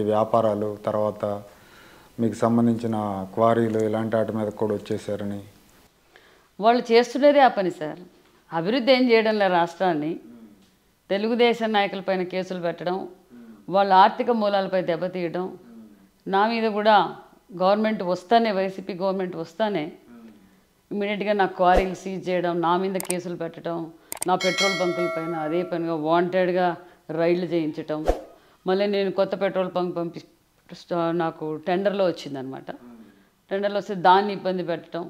వ్యాపారాలు తర్వాత మీకు సంబంధించిన క్వారీలు ఇలాంటి వాటి మీద కూడా వచ్చేసారని వాళ్ళు చేస్తున్నదే ఆ పని సార్ అభివృద్ధి ఏం చేయడం లేదు రాష్ట్రాన్ని తెలుగుదేశం నాయకులపైన కేసులు పెట్టడం వాళ్ళ ఆర్థిక మూలాలపై దెబ్బతీయడం నా మీద కూడా గవర్నమెంట్ వస్తానే వైసీపీ గవర్నమెంట్ వస్తానే ఇమీడియట్గా నా క్వారీలు సీజ్ చేయడం నా మీద కేసులు పెట్టడం నా పెట్రోల్ బంకుల పైన అదే పనిగా వాంటెడ్గా రైళ్లు చేయించటం మళ్ళీ నేను కొత్త పెట్రోల్ బంక్ పంపి స్టా- నాకు టెండర్లో వచ్చిందనమాట టెండర్లో వస్తే దాన్ని ఇబ్బంది పెట్టడం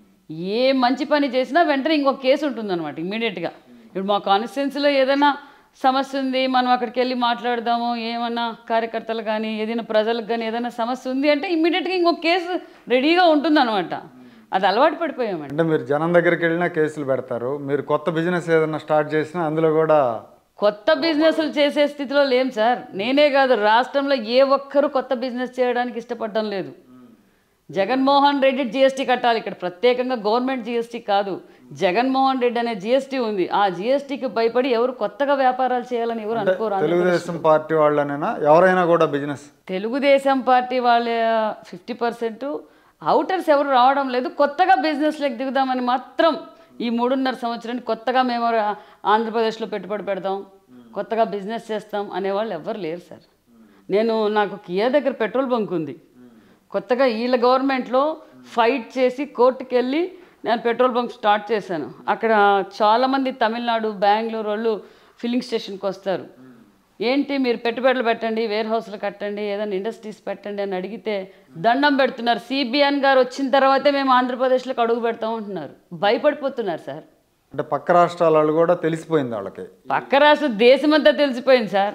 ఏ మంచి పని చేసినా వెంటనే ఇంకొక కేసు ఉంటుందన్నమాట ఇమీడియట్గా ఇప్పుడు మా కాన్స్టిట్యున్సీలో ఏదైనా సమస్య ఉంది మనం అక్కడికి వెళ్ళి మాట్లాడదాము ఏమన్నా కార్యకర్తలు కానీ ఏదైనా ప్రజలకు కానీ ఏదైనా సమస్య ఉంది అంటే ఇమీడియట్గా ఇంకొక కేసు రెడీగా ఉంటుందన్నమాట అది అలవాటు పడిపోయామండి అంటే మీరు జనం దగ్గరికి వెళ్ళినా కేసులు పెడతారు మీరు కొత్త బిజినెస్ ఏదైనా స్టార్ట్ చేసినా అందులో కూడా కొత్త బిజినెస్లు చేసే స్థితిలో లేం సార్ నేనే కాదు రాష్ట్రంలో ఏ ఒక్కరూ కొత్త బిజినెస్ చేయడానికి ఇష్టపడడం లేదు జగన్మోహన్ రెడ్డి జిఎస్టీ కట్టాలి ఇక్కడ ప్రత్యేకంగా గవర్నమెంట్ జిఎస్టీ కాదు జగన్మోహన్ రెడ్డి అనే జిఎస్టీ ఉంది ఆ జిఎస్టీకి భయపడి ఎవరు కొత్తగా వ్యాపారాలు చేయాలని ఎవరు అనుకోరు తెలుగుదేశం పార్టీ వాళ్ళనైనా ఎవరైనా కూడా బిజినెస్ తెలుగుదేశం పార్టీ వాళ్ళ ఫిఫ్టీ పర్సెంట్ అవుటర్స్ ఎవరు రావడం లేదు కొత్తగా బిజినెస్లోకి దిగుదామని మాత్రం ఈ మూడున్నర సంవత్సరానికి కొత్తగా మేము ఆంధ్రప్రదేశ్లో పెట్టుబడి పెడదాం కొత్తగా బిజినెస్ చేస్తాం అనేవాళ్ళు ఎవ్వరు లేరు సార్ నేను నాకు కియా దగ్గర పెట్రోల్ బంక్ ఉంది కొత్తగా వీళ్ళ గవర్నమెంట్లో ఫైట్ చేసి కోర్టుకి వెళ్ళి నేను పెట్రోల్ బంక్ స్టార్ట్ చేశాను అక్కడ చాలామంది తమిళనాడు బెంగళూరు వాళ్ళు ఫిల్లింగ్ స్టేషన్కి వస్తారు ఏంటి మీరు పెట్టుబడులు పెట్టండి వేర్ హౌస్లు కట్టండి ఏదైనా ఇండస్ట్రీస్ పెట్టండి అని అడిగితే దండం పెడుతున్నారు సిబిఎన్ గారు వచ్చిన తర్వాతే మేము ఆంధ్రప్రదేశ్లోకి అడుగు పెడతాం అంటున్నారు భయపడిపోతున్నారు సార్ అంటే పక్క రాష్ట్రాల వాళ్ళు కూడా తెలిసిపోయింది వాళ్ళకి పక్క రాష్ట్ర దేశమంతా తెలిసిపోయింది సార్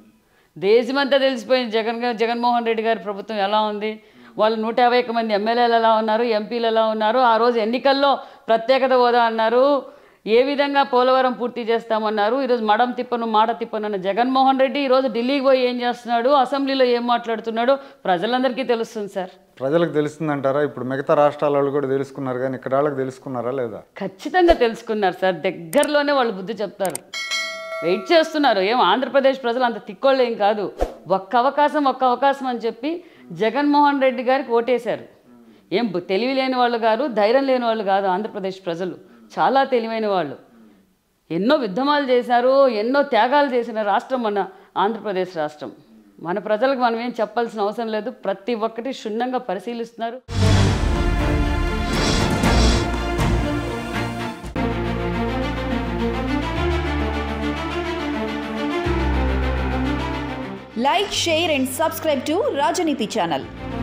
దేశమంతా తెలిసిపోయింది జగన్ గారు జగన్మోహన్ రెడ్డి గారి ప్రభుత్వం ఎలా ఉంది వాళ్ళు నూట యాభై ఒక్క మంది ఎమ్మెల్యేలు ఎలా ఉన్నారు ఎంపీలు ఎలా ఉన్నారు ఆ రోజు ఎన్నికల్లో ప్రత్యేకత హోదా అన్నారు ఏ విధంగా పోలవరం పూర్తి చేస్తామన్నారు ఈరోజు మడం తిప్పను మాట తిప్పను అన్న జగన్మోహన్ రెడ్డి ఈరోజు ఢిల్లీకి పోయి ఏం చేస్తున్నాడు అసెంబ్లీలో ఏం మాట్లాడుతున్నాడో ప్రజలందరికీ తెలుస్తుంది సార్ ప్రజలకు తెలుస్తుందంటారా ఇప్పుడు మిగతా రాష్ట్రాల వాళ్ళు కూడా తెలుసుకున్నారు కానీ ఇక్కడ వాళ్ళకి తెలుసుకున్నారా లేదా ఖచ్చితంగా తెలుసుకున్నారు సార్ దగ్గరలోనే వాళ్ళు బుద్ధి చెప్తారు వెయిట్ చేస్తున్నారు ఏం ఆంధ్రప్రదేశ్ ప్రజలు అంత తిక్కోళ్ళేం కాదు ఒక్క అవకాశం ఒక్క అవకాశం అని చెప్పి జగన్మోహన్ రెడ్డి గారికి ఓటేశారు ఏం బు- తెలివి లేని వాళ్ళు కాదు ధైర్యం లేని వాళ్ళు కాదు ఆంధ్రప్రదేశ్ ప్రజలు చాలా తెలివైన వాళ్ళు ఎన్నో యుద్ధమాలు చేశారు ఎన్నో త్యాగాలు చేసిన రాష్ట్రం మన ఆంధ్రప్రదేశ్ రాష్ట్రం మన ప్రజలకు మనం ఏం చెప్పాల్సిన అవసరం లేదు ప్రతి ఒక్కటి క్షుణ్ణంగా పరిశీలిస్తున్నారు Like, share, and subscribe to Rajaniti channel.